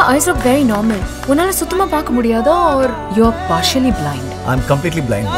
ice look very normal உன்னால சுத்தமா பார்க்க முடியாதா are you are partially blind I'm completely blind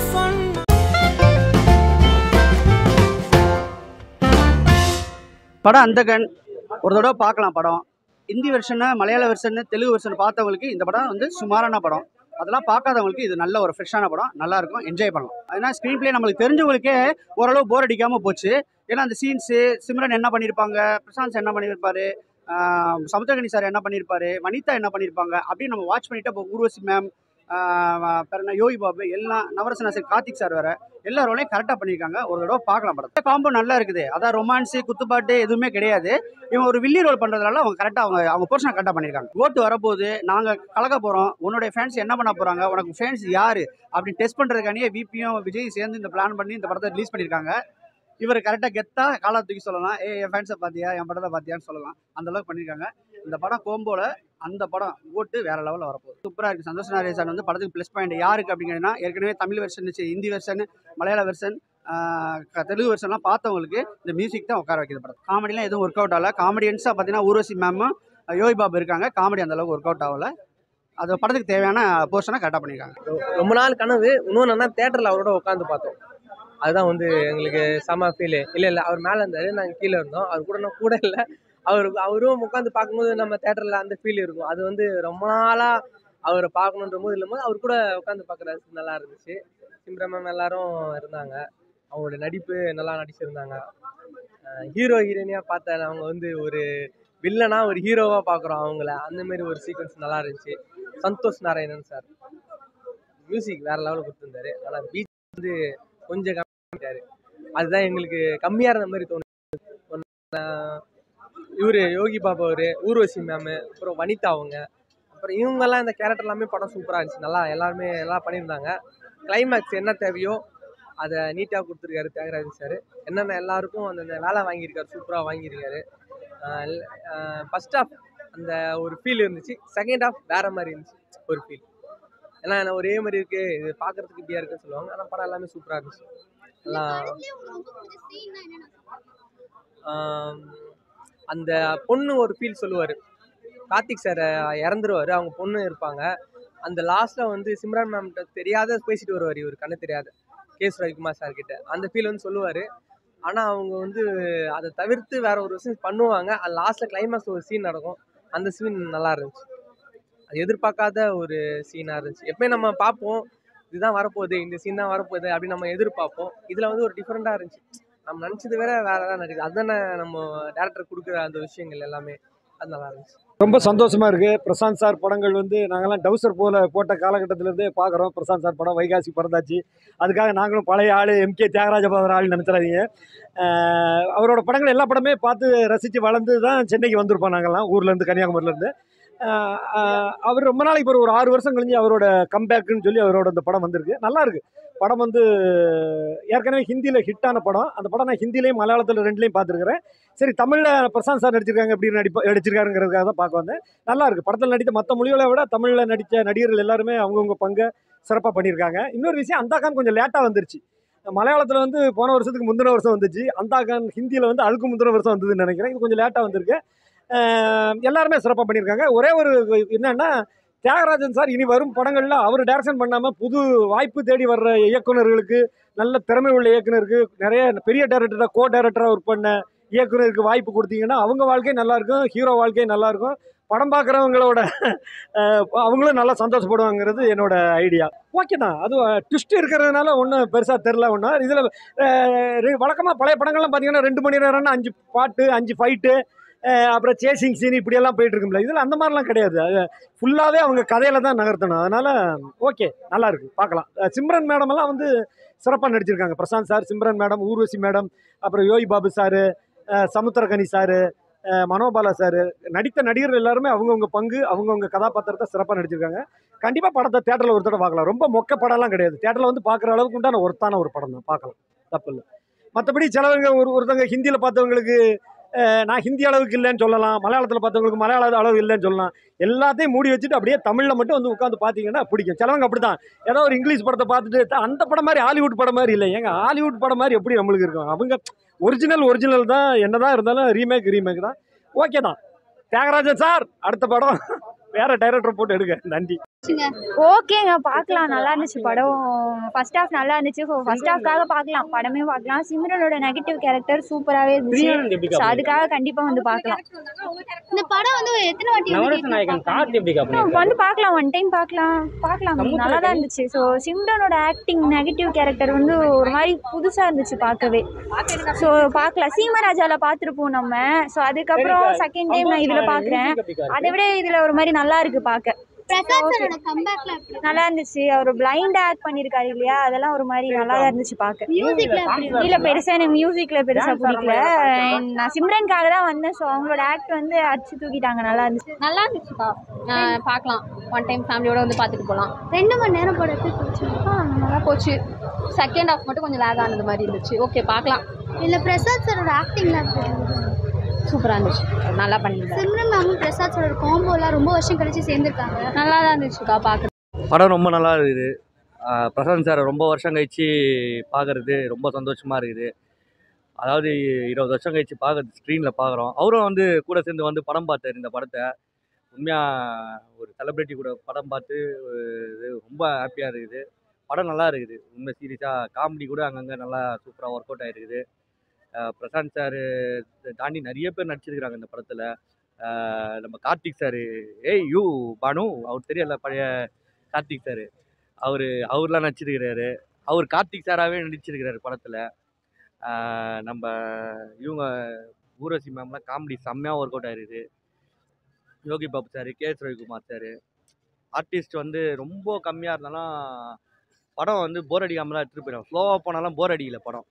படம் அந்தகன் ஒரு தடவை பார்க்கலாம் படம் ஹிந்தி வெர்ஷனு மலையாள வெர்ஷனு தெலுங்கு வெர்ஷன் பார்த்தவங்களுக்கு இந்த படம் வந்து சுமாரான படம் அதெல்லாம் பார்க்காதவங்களுக்கு இது நல்ல ஒரு ஃப்ரெஷ்ஷான படம் நல்லா இருக்கும் என்ஜாய் பண்ணலாம் ஏன்னா ஸ்க்ரீன் பிளே நம்மளுக்கு தெரிஞ்சவங்களுக்கே ஓரளவு போர் அடிக்காமல் போச்சு ஏன்னா அந்த சீன்ஸு சிம்ரன் என்ன பண்ணியிருப்பாங்க பிரசாந்த் என்ன பண்ணியிருப்பாரு ஆஹ் சமுத்திரகனி சார் என்ன பண்ணியிருப்பாரு வனிதா என்ன பண்ணியிருப்பாங்க அப்படின்னு நம்ம வாட்ச் பண்ணிட்டு இப்போ ஊர்வசி மேம் பிறகு என்ன யோகி பாபு எல்லாம் நவரசனா சார் கார்த்திக் சார் வேற எல்லா ரோலையும் கரெக்டாக பண்ணியிருக்காங்க ஒரு தடவை பார்க்கலாம் படத்தை காம்போ நல்லா இருக்குது அதான் ரொமான்ஸு குத்துப்பாட்டு எதுவுமே கிடையாது இவங்க ஒரு வில்லி ரோல் பண்ணுறதுனால அவங்க கரெக்டாக அவங்க அவங்க போர்ஷனை கரெக்டாக பண்ணியிருக்காங்க ஓட்டு வரப்போகுது நாங்கள் கலக்க போகிறோம் உன்னுடைய ஃபேன்ஸ் என்ன பண்ண போகிறாங்க உனக்கு ஃபேன்ஸ் யார் அப்படின்னு டெஸ்ட் பண்ணுறதுக்கானியே விபியும் விஜய் சேர்ந்து இந்த பிளான் பண்ணி இந்த படத்தை ரிலீஸ் பண்ணியிருக்காங்க இவர் கரெக்டாக கெத்தா காலா தூக்கி சொல்லலாம் ஏ என் ஃபேன்ஸை பார்த்தியா என் படத்தை பார்த்தியான்னு சொல்லலாம் அந்த அளவுக்கு பண்ணியிருக்காங்க இந்த படம் கோம்போல அந்த படம் ஓட்டு வேற லெவலில் வரப்போகுது சூப்பராக இருக்குது சந்தோஷ் நாரே சார் வந்து படத்துக்கு ப்ளஸ் பாயிண்ட் யாருக்கு அப்படிங்கன்னா ஏற்கனவே தமிழ் வெர்ஷன் ஹிந்தி வெர்ஷன் மலையாள வெர்ஷன் தெலுங்கு வெர்ஷன்லாம் பார்த்தவங்களுக்கு இந்த மியூசிக் தான் உட்கார வைக்கிது படம் காமெடிலாம் எதுவும் ஒர்க் அவுட் ஆகல காமெடியன்ஸாக பார்த்தீங்கன்னா ஊர்வசி மேமும் யோகி பாபு இருக்காங்க காமெடி அந்த அளவுக்கு ஒர்க் அவுட் ஆகல அது படத்துக்கு தேவையான போர்ஷனை கரெக்டாக பண்ணியிருக்காங்க ரொம்ப நாள் கனவு இன்னொன்று என்ன தேட்டரில் அவரோட உட்காந்து பார்த்தோம் அதுதான் வந்து எங்களுக்கு செம ஃபீலு இல்லை இல்லை அவர் மேலே இருந்தார் நாங்கள் கீழே இருந்தோம் அவர் கூட நான் கூட இல்லை அவர் அவரும் உட்காந்து பார்க்கும்போது நம்ம தேட்டரில் அந்த ஃபீல் இருக்கும் அது வந்து ரொம்ப நாளாக அவரை பார்க்கணுன்ற போது இல்லாமல் அவர் கூட உட்காந்து பார்க்குறது நல்லா இருந்துச்சு சிம்ரன் மேம் எல்லாரும் இருந்தாங்க அவங்களோட நடிப்பு நல்லா நடிச்சிருந்தாங்க ஹீரோ ஹீரோயினியாக பார்த்த அவங்க வந்து ஒரு வில்லனா ஒரு ஹீரோவாக பார்க்குறோம் அவங்கள அந்த மாதிரி ஒரு சீக்வன்ஸ் நல்லா இருந்துச்சு சந்தோஷ் நாராயணன் சார் மியூசிக் வேற லெவலில் கொடுத்துருந்தாரு ஆனால் பீச் வந்து கொஞ்சம் கம்மியாரு அதுதான் எங்களுக்கு கம்மியாக இருந்த மாதிரி தோணுது இவர் யோகி பாபா அவர் ஊர்வசி மேமு அப்புறம் வனிதா அவங்க அப்புறம் இவங்கெல்லாம் இந்த கேரக்டர் எல்லாமே படம் சூப்பராக இருந்துச்சு நல்லா எல்லாருமே நல்லா பண்ணியிருந்தாங்க கிளைமேக்ஸ் என்ன தேவையோ அதை நீட்டாக கொடுத்துருக்காரு தியாகராஜன் சார் என்னென்ன எல்லாருக்கும் அந்தந்த வேலை வாங்கியிருக்காரு சூப்பராக வாங்கியிருக்காரு ஃபஸ்ட் ஆஃப் அந்த ஒரு ஃபீல் இருந்துச்சு செகண்ட் ஆஃப் வேற மாதிரி இருந்துச்சு ஒரு ஃபீல் ஏன்னா என்ன ஒரே மாதிரி இருக்கு இது பார்க்கறதுக்கு இப்படியா இருக்குன்னு சொல்லுவாங்க ஆனால் படம் எல்லாமே சூப்பராக இருந்துச்சு எல்லாம் ஆம், அந்த பொண்ணு ஒரு ஃபீல் சொல்லுவார் கார்த்திக் சார் இறந்துருவார் அவங்க பொண்ணு இருப்பாங்க அந்த லாஸ்ட்டில் வந்து சிம்ரான் மேம்கிட்ட தெரியாத பேசிட்டு வருவார் இவர் கண்ணு தெரியாத கேஸ் ரவிக்குமார் சார் கிட்ட அந்த ஃபீல் வந்து சொல்லுவார் ஆனால் அவங்க வந்து அதை தவிர்த்து வேற ஒரு விஷயம் பண்ணுவாங்க அது லாஸ்ட்டில் கிளைமேக்ஸ் ஒரு சீன் நடக்கும் அந்த சீன் நல்லா இருந்துச்சு அது எதிர்பார்க்காத ஒரு சீனாக இருந்துச்சு எப்பயும் நம்ம பார்ப்போம் இதுதான் வரப்போகுது இந்த சீன் தான் வரப்போகுது அப்படின்னு நம்ம எதிர்பார்ப்போம் இதில் வந்து ஒரு டிஃப்ரெண்ட்டாக இருந்துச்சு நம்ம நினச்சது வேற வேற தான் நடக்குது அதுதானே நம்ம டேரக்டர் கொடுக்குற அந்த விஷயங்கள் எல்லாமே அது நல்லா இருந்துச்சு ரொம்ப சந்தோஷமா இருக்கு பிரசாந்த் சார் படங்கள் வந்து நாங்கெல்லாம் டவுசர் போல போட்ட காலகட்டத்திலேருந்தே பார்க்குறோம் பிரசாந்த் சார் படம் வைகாசி பிறந்தாச்சு அதுக்காக நாங்களும் பழைய ஆள் எம்கே தியாகராஜ பாதர் ஆள் நினச்சிடாதீங்க ஆஹ் அவரோட படங்கள் எல்லா படமே பார்த்து ரசித்து வளர்ந்து தான் சென்னைக்கு வந்திருப்போம் நாங்கள்லாம் ஊர்லேருந்து கன்னியாகுமரியிலேருந்து அவர் ரொம்ப நாளைக்கு பிறகு ஒரு ஆறு வருஷம் கழிஞ்சு அவரோட கம்பேக்குன்னு சொல்லி அவரோட அந்த படம் வந்திருக்கு நல்லா இருக்கு படம் வந்து ஏற்கனவே ஹிந்தியில் ஹிட்டான படம் அந்த படம் நான் ஹிந்திலையும் மலையாளத்தில் ரெண்டுலையும் பார்த்துருக்குறேன் சரி தமிழில் பிரசாந்த் சார் நடிச்சிருக்காங்க எப்படி நடிப்ப நடிச்சிருக்காருங்கிறதுக்காக தான் பார்க்க வந்தேன் நல்லா இருக்கு படத்தில் நடித்த மற்ற மொழிகளை விட தமிழில் நடித்த நடிகர்கள் எல்லாருமே அவங்கவுங்க பங்கை சிறப்பாக பண்ணியிருக்காங்க இன்னொரு விஷயம் அந்தாக்கான் கொஞ்சம் லேட்டாக வந்துருச்சு மலையாளத்தில் வந்து போன வருஷத்துக்கு முந்தின வருஷம் வந்துச்சு அந்தாக்கான் ஹிந்தியில் வந்து அதுக்கு முந்தின வருஷம் வந்ததுன்னு நினைக்கிறேன் இது கொஞ்சம் லேட்டாக வந்திருக்கு அஹ் எல்லாருமே சிறப்பாக பண்ணியிருக்காங்க ஒரே ஒரு என்னன்னா தியாகராஜன் சார் இனி வரும் படங்களில் அவர் டைரக்ஷன் பண்ணாமல் புது வாய்ப்பு தேடி வர்ற இயக்குனர்களுக்கு நல்ல திறமை உள்ள இயக்குனருக்கு நிறைய பெரிய டேரக்டராக கோ டேரக்டராக ஒர்க் பண்ண இயக்குனருக்கு வாய்ப்பு கொடுத்தீங்கன்னா அவங்க வாழ்க்கை நல்லா இருக்கும் ஹீரோ வாழ்க்கை நல்லா இருக்கும் படம் பார்க்குறவங்களோட அவங்களும் நல்லா சந்தோஷப்படுவாங்கிறது என்னோட ஐடியா ஓகே தான் அது ட்விஸ்ட் இருக்கிறதுனால ஒன்றும் பெருசாக தெரில ஒன்றும் இதில் வழக்கமாக பழைய படங்கள்லாம் பார்த்தீங்கன்னா ரெண்டு மணி நேரம்னா அஞ்சு பாட்டு அஞ்சு ஃபைட்டு அப்புறம் சேசிங் சீன் இப்படியெல்லாம் போயிட்டு இருக்கும்ல இதில் அந்த மாதிரிலாம் கிடையாது அது ஃபுல்லாகவே அவங்க கதையில தான் நகர்த்தணும் அதனால் ஓகே நல்லா இருக்கு பார்க்கலாம் அஹ் சிம்ரன் மேடம் எல்லாம் வந்து சிறப்பாக நடிச்சிருக்காங்க Prashanth sir Simran madam Urvashi madam அப்புறம் யோகி பாபு சாரு அஹ் சமுத்திரகனி சாரு அஹ் மனோபாலா சார் நடித்த நடிகர்கள் எல்லாருமே அவங்கவுங்க பங்கு அவங்கவுங்க கதாபாத்திரத்தை சிறப்பாக நடிச்சிருக்காங்க கண்டிப்பாக படத்தை தேட்டரில் ஒரு தடவை பார்க்கலாம் ரொம்ப மொக்க படம்லாம் கிடையாது தேட்டரில் வந்து பார்க்குற அளவுக்கு உண்டான ஒருத்தான ஒரு படம் தான் பார்க்கலாம் தப்பு இல்லை மற்றபடி சிலவங்க ஒரு ஒருத்தவங்க ஹிந்தியில் பார்த்தவங்களுக்கு அஹ், நான் ஹிந்தி அளவுக்கு இல்லைன்னு சொல்லலாம் மலையாளத்தில் பார்த்தவங்களுக்கு மலையாள அளவு இல்லைன்னு சொல்லலாம் எல்லாத்தையும் மூடி வச்சுட்டு அப்படியே தமிழில் மட்டும் வந்து உட்காந்து பார்த்தீங்கன்னா பிடிக்கும் சிலவங்க அப்படி தான் ஏதோ ஒரு இங்கிலீஷ் படத்தை பார்த்துட்டு "த- அந்த படம் மாதிரி ஹாலிவுட் படம் மாதிரி இல்லை ஏங்க ஹாலிவுட் படம் மாதிரி எப்படி நம்மளுக்கு இருக்கும் அவங்க ஒரிஜினல் ஒரிஜினல் தான் என்னதான் இருந்தாலும் ரீமேக் ரீமேக் தான் ஓகே தான் தியாகராஜன் சார் அடுத்த படம் வேற டைரக்டர் போட்டு எடுங்க நன்றி ஓகேங்க பார்க்கலாம் நல்லா இருந்துச்சு படம் ஃபர்ஸ்ட் ஹாஃப் நல்லா இருந்துச்சு ஃபர்ஸ்ட் ஹாஃப்காக பார்க்கலாம் படமே பார்க்கலாம் சிம்ரனோட நெகட்டிவ் கேரக்டர் சூப்பராகவே இருந்துச்சு So, அதுக்காக கண்டிப்பாக வந்து பார்க்கலாம் இந்த படம் வந்து எத்தனை வாட்டி வந்து நவரச நாயகன் கார்த்தி எப்படி நம்ம வந்து பார்க்கலாம் ஒன் டைம் பார்க்கலாம் பார்க்கலாம் நல்லா தான் இருந்துச்சு ஸோ சிம்ரனோட ஆக்டிங் நெகட்டிவ் கேரக்டர் வந்து ஒரு மாதிரி புதுசாக இருந்துச்சு பார்க்கவே ஸோ பார்க்கலாம் சீமராஜாவில் பார்த்துருப்போம் நம்ம ஸோ அதுக்கப்புறம் செகண்ட் டைம் நான் இதில் பார்க்குறேன் அதை விட இதில் ஒரு மாதிரி நல்லா இருக்கு பார்க்க பிரசாத் சாரோட கம்பேக்ல எப்படி நல்லா இருந்துச்சு அவர் பிளைண்டா ஆக்ட் பண்ணிருக்காரு இல்லையா அதெல்லாம் ஒரு மாதிரி நல்லா தான் இருந்துச்சு பார்க்க மியூசிக்ல எப்படி இல்ல பெருசா எனக்கு மியூசிக்ல பெருசா பிடிக்கல நான் சிம்ரனுக்காக தான் வந்தேன் ஸோ அவங்களோட ஆக்ட் வந்து அடிச்சு தூக்கிட்டாங்க நல்லா இருந்துச்சு நல்லா இருந்துச்சுப்பா ஆஹ் பார்க்கலாம் ஒன் டைம் ஃபேமிலியோட வந்து பார்த்துட்டு போகலாம் ரெண்டு மணி நேரம் படம் எப்படி போச்சு நல்லா போச்சு செகண்ட் ஹாஃப் மட்டும் கொஞ்சம் லேக் ஆனது மாதிரி இருந்துச்சு ஓகே பார்க்கலாம் இல்ல பிரசாத் சாரோட ஆக்டிங்ல எப்படி இருந்தது சூப்பராக இருந்துச்சு நல்லா பண்ணியிருந்தாரு சிம்ரன் மேமும் பிரசாத் சாரோட காம்போலாம் ரொம்ப வருஷம் கழிச்சு சேர்ந்திருக்காங்க நல்லா தான் இருந்துச்சுக்கா பார்க்க படம் ரொம்ப நல்லா இருக்குது ஆஹ் பிரசாந்த் சார் ரொம்ப வருஷம் கழிச்சு பார்க்கறது ரொம்ப சந்தோஷமாக இருக்குது அதாவது இருபது வருஷம் கழிச்சு பார்க்கறது ஸ்க்ரீனில் பார்க்குறோம் அவரும் வந்து கூட சேர்ந்து வந்து படம் பார்த்தார் இந்த படத்தை உண்மையாக ஒரு செலிப்ரிட்டி கூட படம் பார்த்து ஒரு இது ரொம்ப ஹாப்பியாக இருக்குது படம் நல்லா இருக்குது உண்மை சீரியஸாக காமெடி கூட அங்கங்கே நல்லா சூப்பராக ஒர்க் அவுட் ஆகிருக்குது பிரசாந்த் சார் தாண்டி நிறைய பேர் நடிச்சிருக்கிறாங்க இந்த படத்தில் நம்ம கார்த்திக் சார் ஏய் யூ பானு அவர் தெரியல பழைய கார்த்திக் சார் அவர் அவர்லாம் நடிச்சிருக்கிறாரு அவர் கார்த்திக் சாராகவே நடிச்சிருக்கிறாரு படத்தில் நம்ம இவங்க ஊர்வசி மேம்லாம் காமெடி செம்மையாக ஒர்க் அவுட் ஆயிருக்குது Yogi Babu sir K S Ravikumar sir artist வந்து ரொம்ப கம்மியாக இருந்தாலும் படம் வந்து போர் அடிக்காமலாம் எடுத்துகிட்டு போயிடும் ஸ்லோவாக போனாலும் போர் அடிக்கல படம்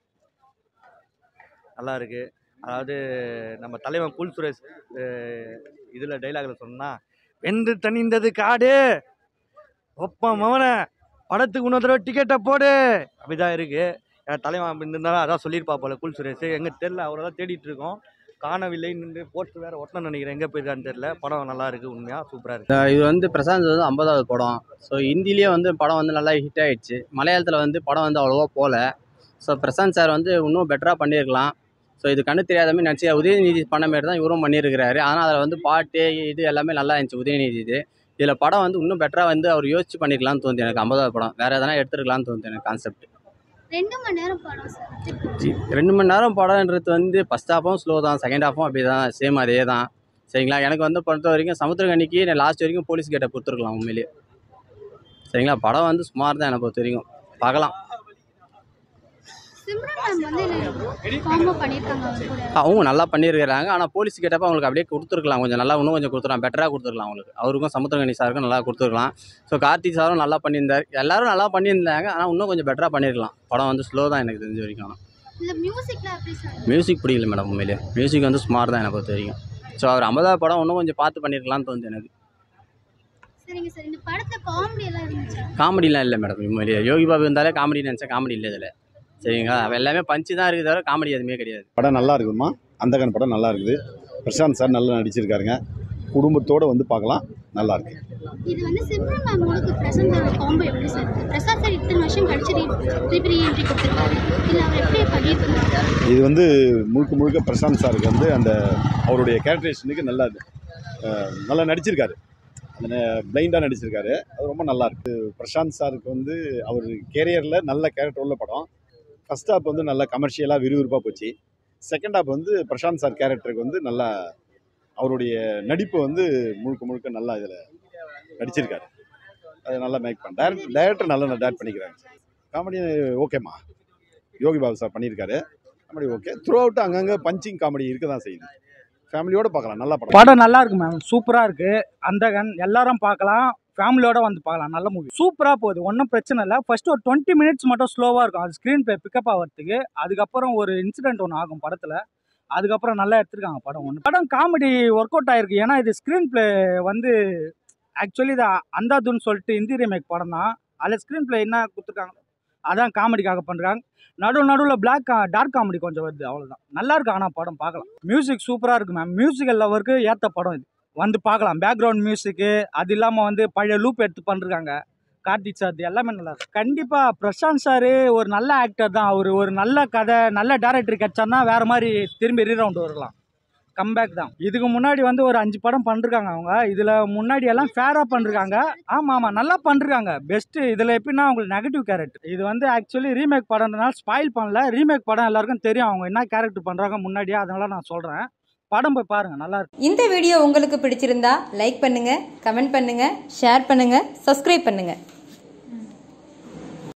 நல்லா இருக்கு அதாவது நம்ம தலைவன் கூல் சுரேஷ் இதில் டைலாகில் சொன்னா வென்று தணிந்தது காடு ஒப்பம் மவனை படத்துக்கு இன்னொரு தடவை டிக்கெட்டை போடு அப்படிதான் இருக்கு என் தலைவன் அப்படி இருந்தாலும் அதான் சொல்லியிருப்பா போல கூல் சுரேஷ் எங்கே தெரில அவரை தான் தேடிட்டு இருக்கோம் காணவில்லை நின்று போஸ்ட் வேற ஒட்டணும் நினைக்கிறேன் எங்கே போயிருக்கான்னு தெரில படம் நல்லா இருக்கு உண்மையாக சூப்பராக இருக்கு இது வந்து பிரசாந்த் வந்து ஐம்பதாவது படம் ஸோ ஹிந்திலேயே வந்து படம் வந்து நல்லா ஹிட் ஆயிடுச்சு மலையாளத்தில் வந்து படம் வந்து அவ்வளோவா போகல ஸோ பிரசாந்த் சார் வந்து இன்னும் பெட்டராக பண்ணியிருக்கலாம் ஸோ இது கண்ணு தெரியாத மாதிரி நடிச்சு உதயநிதி பண்ண மாதிரி தான் இவரும் பண்ணியிருக்கிறாரு ஆனால் அதில் வந்து பாட்டு இது எல்லாமே நல்லா இருந்துச்சு உதயநிதி இது இதில் படம் வந்து இன்னும் பெட்டராக வந்து அவர் யோசிச்சு பண்ணிருக்கலாம்னு தோணுது எனக்கு ஐம்பதாவது படம் வேறு எதனா எடுத்துருக்கலாம்னு தோணுது எனக்கு கான்செப்ட் ரெண்டு மணி நேரம் படம் சார் ரெண்டு மணி நேரம் படம்ன்றது வந்து ஃபஸ்ட் ஹாஃபும் ஸ்லோ தான் செகண்ட் ஹாஃபும் அப்படி தான் சேம் அதே தான் சரிங்களா எனக்கு வந்து பொறுத்த வரைக்கும் சமுத்திரகனிக்கு நான் லாஸ்ட் வரைக்கும் போலீஸ் கேட்டை கொடுத்துருக்கலாம் உண்மையிலேயே சரிங்களா படம் வந்து சுமார் தான் என்னை பொறுத்த வரைக்கும் பார்க்கலாம் சிம்ரன் மேம் வந்து காம்போ பண்ணியிருக்காங்க அவங்க கூட அவங்க நல்லா பண்ணியிருக்கிறாங்க ஆனால் போலீஸ் கேட்டப்ப அவங்களுக்கு அப்படியே கொடுத்துருக்கலாம் கொஞ்சம் நல்லா இன்னும் கொஞ்சம் கொடுத்துருக்கலாம் பெட்டராக கொடுத்துருக்கலாம் அவங்களுக்கு அவருக்கும் சமுத்திரகனி சாருக்கும் நல்லா கொடுத்துருக்கலாம் ஸோ கார்த்திக் சாரும் நல்லா பண்ணியிருந்தார் எல்லாரும் நல்லா பண்ணியிருந்தாங்க ஆனால் இன்னும் கொஞ்சம் பெட்டராக பண்ணியிருக்கலாம் படம் வந்து ஸ்லோ தான் எனக்கு தெரிஞ்ச வரைக்கும் ஆனால் இல்ல மியூசிக்ல எப்படி சார் மியூசிக் பிடிக்கல மேடம் உண்மையிலே மியூசிக் வந்து ஸ்மார்ட் தான் என்னை பொறுத்த வரைக்கும் ஸோ அவர் ஐம்பதாவது படம் இன்னும் கொஞ்சம் பார்த்து பண்ணியிருக்கலாம்னு தோணுது எனக்கு சரிங்க சார் இந்த படத்துல காமெடி எல்லாம் இருந்துச்சா காமெடிலாம் இல்லை மேடம் உண்மையிலேயே யோகி பாபு இருந்தாலே காமெடி நினச்சா காமெடி இல்லை இதில் சரிங்களா அவ எல்லாமே பஞ்சு தான் இருக்குது தவிர காமெடி எதுவுமே கிடையாது படம் நல்லா இருக்குதுமா அந்தகன் படம் நல்லா இருக்குது பிரசாந்த் சார் நல்லா நடிச்சிருக்காருங்க குடும்பத்தோடு வந்து பார்க்கலாம் நல்லா இருக்கு இது வந்து சிம்ரன் மேம் உங்களுக்கு பிரசாந்த் சாரோட காம்போ எப்படி சார் இருக்கு பிரசாந்த் சார் இத்தனை வருஷம் கழிச்சு திருப்பி ரீஎன்ட்ரி கொடுத்துருக்காரு இல்லை அவர் எப்படி பண்ணியிருக்காரு இது வந்து முழுக்க முழுக்க பிரசாந்த் சாருக்கு வந்து அந்த அவருடைய கேரக்டரேஷனுக்கு நல்லா அஹ், நல்லா நடிச்சிருக்காரு அந்த பிளைண்டாக நடிச்சிருக்காரு அது ரொம்ப நல்லா இருக்கு பிரசாந்த் சாருக்கு வந்து அவர் கேரியரில் நல்ல கேரக்டர் உள்ள படம் ஃபர்ஸ்ட் ஹாப் வந்து நல்லா கமர்ஷியலாக விறுவிறுப்பாக போச்சு செகண்ட் ஹாப் வந்து பிரசாந்த் சார் கேரக்டருக்கு வந்து நல்லா அவருடைய நடிப்பு வந்து முழுக்க முழுக்க நல்லா இதில் நடிச்சிருக்காரு அது நல்லா மேக் பண்ண டேரக்டர் டேரக்டர் நல்லா டேரக்ட் பண்ணிக்கிறாங்க காமெடி ஓகேம்மா யோகி பாபு சார் பண்ணியிருக்காரு காமெடி ஓகே த்ரூ அவுட் அங்கங்கே பஞ்சிங் காமெடி இருக்க தான் செய்யுது ஃபேமிலியோட பார்க்கலாம் நல்லா படம் படம் நல்லா இருக்கு மேம் சூப்பராக இருக்கு அந்தகன் எல்லாரும் பார்க்கலாம் ஃபேமிலியோட வந்து பார்க்கலாம் நல்ல மூவி சூப்பராக போகுது ஒன்றும் பிரச்சனை இல்லை ஃபர்ஸ்ட் ஒரு டுவெண்ட்டி மினிட்ஸ் மட்டும் ஸ்லோவாக இருக்கும் அது ஸ்க்ரீன் ப்ளே பிக்கப் ஆகிறதுக்கு அதுக்கப்புறம் ஒரு இன்சிடென்ட் ஒன்று ஆகும் படத்தில் அதுக்கப்புறம் நல்லா எடுத்திருக்காங்க படம் ஒன்று படம் காமெடி ஒர்க் அவுட் ஆயிருக்கு ஏன்னா இது ஸ்க்ரீன் ப்ளே வந்து ஆக்சுவலி இது அந்தாதுன்னு சொல்லிட்டு ஹிந்தி ரீமேக் படம் தான் அதில் ஸ்க்ரீன் ப்ளே என்ன கொடுத்துருக்காங்க அதான் காமெடிக்காக பண்ணுறாங்க நடு நடுவில் பிளாக் டார்க் காமெடி கொஞ்சம் வருது அவ்வளோதான் நல்லா இருக்கு ஆனால் படம் பார்க்கலாம் மியூசிக் சூப்பராக இருக்கு மேம் மியூசிக்கல் லவருக்கு ஏற்ற படம் இது வந்து பார்க்கலாம் பேக்ரவுண்ட் மியூசிக்கு அது இல்லாமல் வந்து பழைய லூப் எடுத்து பண்ணிருக்காங்க கார்த்திக் சார் எல்லாமே நல்லா இருக்கு கண்டிப்பாக பிரசாந்த் சார் ஒரு நல்ல ஆக்டர் தான் அவர் ஒரு நல்ல கதை நல்ல டேரக்டர் கிடைச்சாருன்னா வேறு மாதிரி திரும்பி ரீரவுண்ட் வரலாம் கம்பேக் தான் இதுக்கு முன்னாடி வந்து ஒரு அஞ்சு படம் பண்ணிருக்காங்க அவங்க இதில் முன்னாடி எல்லாம் ஃபேராக பண்ணிருக்காங்க ஆமாம் ஆமாம் நல்லா பண்ணிருக்காங்க பெஸ்ட்டு இதில் எப்படின்னா அவங்களுக்கு நெகட்டிவ் கேரக்டர் இது வந்து ஆக்சுவலி ரீமேக் படம்னால ஸ்பாயில் பண்ணல ரீமேக் படம் எல்லாருக்கும் தெரியும் அவங்க என்ன கேரக்டர் பண்ணுறாங்க முன்னாடியே அதனால நான் சொல்கிறேன் படம் போய் பாருங்க நல்லா இருக்கு இந்த வீடியோ உங்களுக்கு பிடிச்சிருந்தா லைக் பண்ணுங்க கமெண்ட் பண்ணுங்க ஷேர் பண்ணுங்க சப்ஸ்கிரைப் பண்ணுங்க